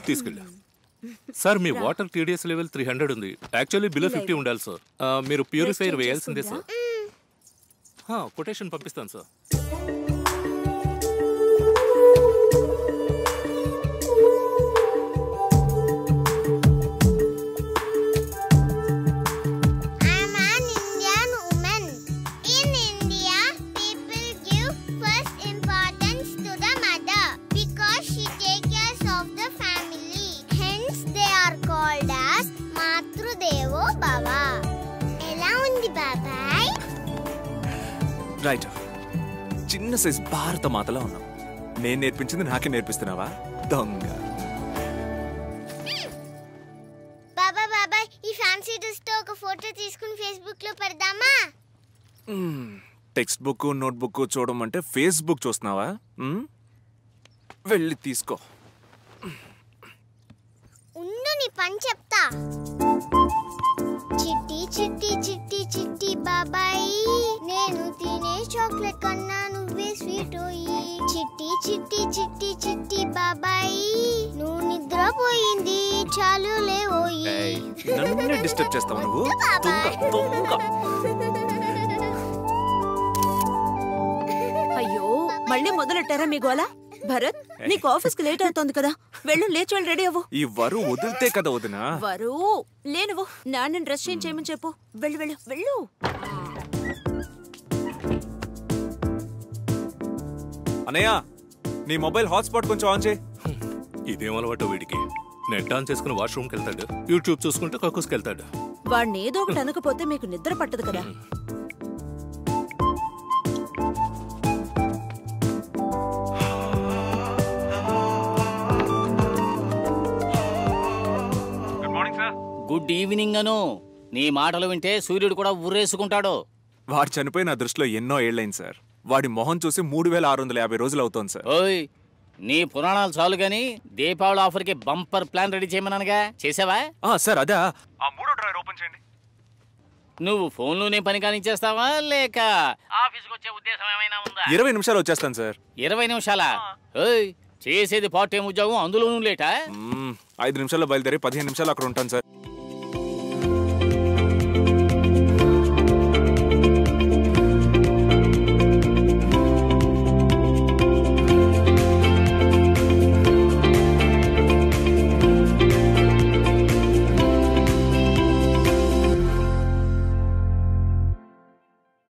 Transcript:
తీసుకెళ్ళా sir మీ water TDS level three hundred ఉంది actually below fifty ఉండాలి సార్ ఆ, మీరు ప్యూరిఫైర్ వేయాల్సిందే సార్ కొటేషన్ పంపిస్తాను sir I'm an Indian woman. In India, people give first importance to the mother because she takes care of the family. Hence, they are called as Matrudevo Bhava. ఎలా ఉంది బాబాయ్ right చిన్న size భారత మాతలా ఉన్నావు నేను నేర్పించింది నాకే నేర్పిస్తున్నావా దొంగ బాబా బాబాయ్ ఈ ఫ్యాన్సీ డ్రెస్ తో ఒక ఫోటో తీసుకుని ఫేస్బుక్ లో పెడదామా టెక్స్ట్ బుక్ నోట్ బుక్ చూడమంటే ఫేస్బుక్ చూస్తున్నావా మ్? వెళ్ళి తీసుకో ఉండు నీ పని చెప్తా చిట్టి చిట్టి చిట్టి చిట్టి బాబాయ్ నేను తినే చాక్లెట్ కన్నా నువ్వే స్వీట్ చిట్టి చిట్టి చిట్టి చిట్టి బాబాయ్ నువ్వు నిద్రపోయింది చాలు లేవోయి ఏయ్, నన్నే డిస్టర్బ్ చేస్తావు నువ్వు బాబాయ్. దొంగ దొంగ అయ్యో మళ్ళీ మొదలెట్టారా మీ గోల భరత్ నీకు ఆఫీస్ కి లేట్ అవుతోంది కదా వెళ్ళు లేచి వెళ్ళి రెడీ అవ్వు ఈ వరు వదిలితే కదా వదినా వరు లేనువు నాన్న డ్రెస్ చేంజ్ చేయమని చెప్పు వెళ్ళు వెళ్ళు వెళ్ళు అనయ్య నీ మొబైల్ హాట్స్పాట్ కొంచెం ఆన్ చేయి ఇదేం అలవాటు వీడికి నెట్ ఆన్ చేసుకుని వాష్రూమ్కి వెళ్తాడు యూట్యూబ్ చూసుకుంటే కక్కుస్కి వెళ్తాడు వాడిని ఏదో ఒకటి అనకపోతే మీకు నిద్ర పట్టదు కదా గుడ్ ఈవినింగ్ అను నీ మాటలు వింటే సూర్యుడు కూడా ఉర్రేసుకుంటాడు వాడు చనిపోయి నా దృష్టిలో ఎన్నో ఏళ్ళైంది సార్ వాడి మొహం చూసి మూడు వేల ఆరు వందల యాభై రోజులు అవుతోంది సార్ ఓయ్ నీ పురాణాలు చాలు గాని దీపావళి ఆఫర్కి బంపర్ ప్లాన్ రెడీ చేయమన్నానుగా చేసావా ఆ, సార్ అదా ఆ మూడో డ్రాయర్ ఓపెన్ చేయండి నువ్వు ఫోన్లోనే పని కానిచ్చేస్తావా లేక ఆఫీస్కి వచ్చే ఉద్దేశం ఏమైనా ఉందా ఇరవై నిమిషాలు వచ్చేస్తాను సార్ ఇరవై నిమిషాలా ఓయ్ చేసేది పార్ట్ టైం ఉద్యోగం అందులోనూ లేటా మ్మ్, ఐదు నిమిషాల్లో బయలుదేరి పదిహేను నిమిషాలు అక్కడ ఉంటాను సార్